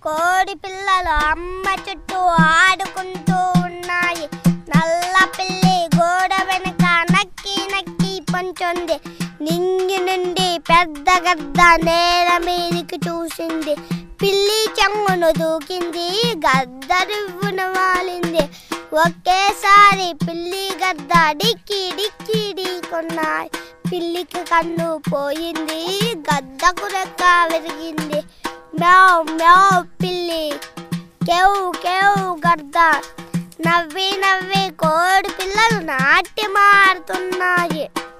కోడి పిల్లలు అమ్మ చుట్టూ ఆడుకుంటూ ఉన్నాయి నల్ల పిల్లి గోడ వెనుక నక్కి నక్కి పొంచుంది నింగి నుండి పెద్ద గద్ద నేల మీదికి చూసింది పిల్లి చెంగును దూకింది గద్ద రివ్వున వాలింది ఒకేసారి పిల్లి గద్ద డిక్కి డిక్కి ఢీకొన్నాయి పిల్లికి కన్ను పోయింది గద్దకు రెక్క విరిగింది మ్యావ్ మ్యావ్ పిల్లి కేవ్ కేవ్ గద్ద నవ్వి నవ్వి కోడి పిల్లలు నాట్యమాడుతున్నాయి